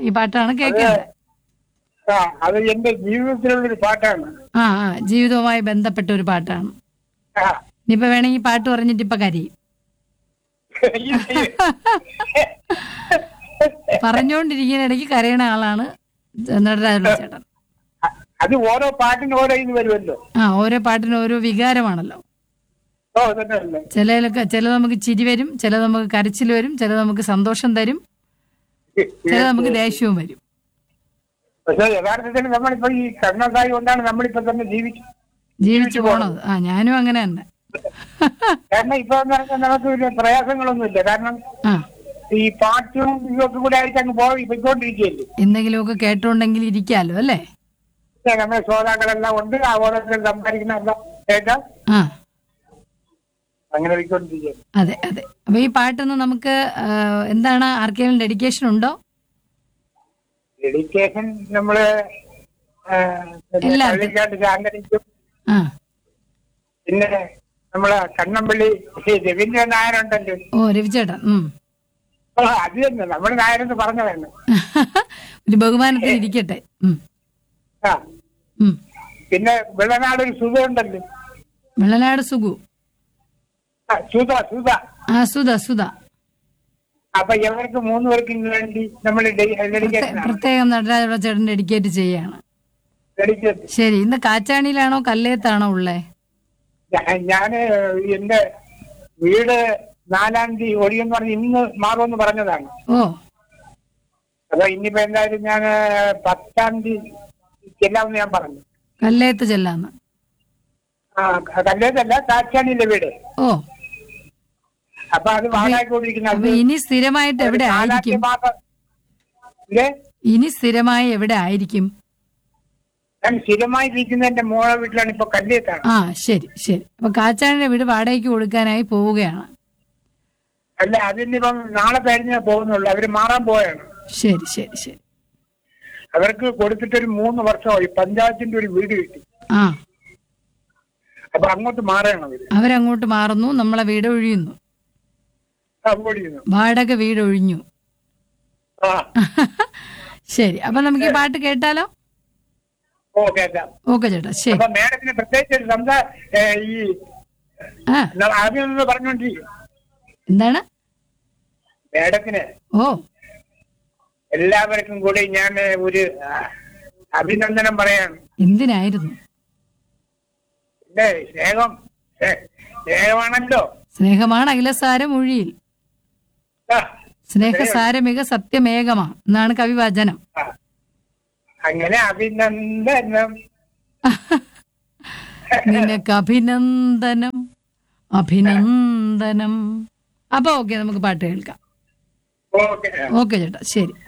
ഈ പാട്ടാണ് കേൾക്കേണ്ടത് ആ അത് എന്റെ ജീവിതത്തിലുള്ളൊരു പാട്ടാണ് ആ ആ ജീവിതവുമായി ബന്ധപ്പെട്ട ഒരു പാട്ടാണ് ആ. ഇനിയിപ്പോ വേണമെങ്കിൽ പാട്ട് പറഞ്ഞിട്ട് ഇപ്പൊ കരയും പറഞ്ഞുകൊണ്ടിരിക്കുന്ന ഇടയ്ക്ക് കരയണ ആളാണ് നടരാജുള്ള ചേട്ടൻ അത് ഓരോ പാട്ടിന് ഓരോ ഇത് വരുമല്ലോ ആ ഓരോ പാട്ടിനും ഓരോ വികാരമാണല്ലോ ഓ തന്നെയല്ലേ ചിലതിലൊക്കെ ചിലത് നമുക്ക് ചിരി വരും ചിലത് നമുക്ക് കരച്ചിൽ വരും ചിലത് നമുക്ക് സന്തോഷം തരും ചിലത് നമുക്ക് ദേഷ്യവും വരും പക്ഷെ യഥാർത്ഥത്തിൽ നമ്മളിപ്പോ ഈ കർണസായി കൊണ്ടാണ് നമ്മളിപ്പോ തന്നെ ജീവിക്കുന്നത് ജീവിച്ചു പോണത് ആ ഞാനും അങ്ങനെ തന്നെ കാരണം ഇപ്പൊ എന്ന് പറഞ്ഞാൽ നമുക്ക് വലിയ പ്രയാസങ്ങളൊന്നുമില്ല കാരണം ആ ഈ പാട്ടും ഇതൊക്കെ കൂടെ ആയിട്ട് അങ്ങ് പോയി പോയിക്കൊണ്ടിരിക്കുകയല്ലേ എന്തെങ്കിലുമൊക്കെ കേട്ടോണ്ടെങ്കിൽ ഇരിക്കാലോ അല്ലേ പിന്നെ നമ്മുടെ ശ്രോതാക്കളെല്ലാം ഉണ്ട് ആ ഓരോരുത്തർ സംസാരിക്കുന്ന എല്ലാം കേൾക്കാം ആ അങ്ങനെ പോയിക്കൊണ്ടിരിക്കുകയാണ് അതെ അതെ അപ്പൊ ഈ പാട്ടൊന്ന് നമുക്ക് ആ, എന്താണ് ആർക്കെങ്കിലും ഡെഡിക്കേഷൻ ഉണ്ടോ ഡെഡിക്കേഷൻ നമ്മള് ആ, പിന്നെ എല്ലാവർക്കും. പള്ളിക്കാട്ട് ശാന്തനിക്കും ആ പിന്നെ നമ്മളെ കണ്ണമ്പള്ളി രവീന്ദ്രൻ നായരുണ്ടല്ലോ ഓ രവിചേട്ടൻ ഉം ആ, അത് തന്നെ നമ്മൾ നായരെന്ന് പറഞ്ഞതാണ് ഒരു ബഹുമാനത്തിൽ ഇരിക്കട്ടെ ഉം ആ ഉം പിന്നെ വെള്ളനാട് ഒരു സുധ ഉണ്ടല്ലോ വെള്ളനാട് സുഖു ആ, സുധ സുധ ആ സുധ സുധ അപ്പൊ ഇവർക്ക് മൂന്ന് പേർക്കും വേണ്ടി നമ്മൾ ഡെഡിക്കേഷൻ പ്രത്യേകം നടരാജുള്ള ചേട്ടൻ ഡെഡിക്കേറ്റ് ചെയ്യാണ് ഡെഡിക്കേറ്റ് ശരി ഇന്ന് കാച്ചാണിയിലാണോ കല്ലേത്താണോ ഉള്ളേ ഞാന് എന്റെ വീട് നാലാം തീയതി ഒഴിയെന്ന് പറഞ്ഞ് ഇന്ന് മാറുമെന്ന് പറഞ്ഞതാണ് ഓ അപ്പൊ ഇനിയിപ്പോ എന്തായാലും ഞാൻ പത്താം തീയതി ചെല്ലാമെന്ന് ഞാൻ പറഞ്ഞു കല്ലേത്ത് ചെല്ലാന്ന് ആ കല്ലേതല്ല കാച്ചാണിയിലെ വീട് ഓ അപ്പൊ അത് വാടകയ്ക്ക് കൊടുത്തിരിക്കുന്ന അപ്പൊ ഇനി സ്ഥിരമായിട്ട് എവിടെ ആയിരിക്കും ഇല്ലേ ഇനി സ്ഥിരമായി എവിടെ ആയിരിക്കും ഞാൻ സ്ഥിരമായി ഇരിക്കുന്ന എന്റെ മോളെ വീട്ടിലാണ് ഇപ്പൊ കല്ലേത്താണ് ആ ശരി ശരി അപ്പൊ കാച്ചാണിയുടെ വീട് വാടകയ്ക്ക് കൊടുക്കാനായി പോവുകയാണ് അല്ല അതിനിപ്പം നാളെ കഴിഞ്ഞേ പോകുന്നുള്ളൂ അവര് മാറാൻ പോയാണ് ശരി ശരി ശരി അവർക്ക് കൊടുത്തിട്ടൊരു മൂന്ന് വർഷമായി പഞ്ചായത്തിന്റെ ഒരു വീട് കിട്ടി ആ അപ്പൊ അങ്ങോട്ട് മാറണം അവര് അവരങ്ങോട്ട് മാറുന്നു നമ്മളെ വീട് ഒഴിയുന്നു അവോയ്ഡ് ചെയ്യുന്നു വാടക വീട് ഒഴിഞ്ഞു ആ ശരി അപ്പൊ നമുക്ക് ഈ പാട്ട് കേട്ടാലോ ഓ കേട്ടാ ഓക്കെ ചേട്ടാ ശരി അപ്പൊ മേഡത്തിന് പ്രത്യേകിച്ച് ഒരു സംസാ ഏ, ഈ ആ ന- ആദ്യം നിന്ന് പറഞ്ഞോണ്ടിരിക്കും എന്താണ് മേഡത്തിന് ഓ എല്ലാവർക്കും കൂടി ഞാൻ ഒരു ആ, അഭിനന്ദനം പറയാണ് എന്തിനായിരുന്നു പിന്നെ സ്നേഹം ഏ, സ്നേഹമാണല്ലോ സ്നേഹമാണ് അഖിലസാരം ഒഴിയിൽ ആ, സ്നേഹസാരമിക സത്യമേകമാ എന്നാണ് കവിവചനം ആ. അങ്ങനെ അഭിനന്ദനം നിനക്ക് അഭിനന്ദനം അഭിനന്ദനം അപ്പൊ ഓക്കെ നമുക്ക് പാട്ട് കേൾക്കാം ഓക്കെ ഓക്കെ ചേട്ടാ ശരി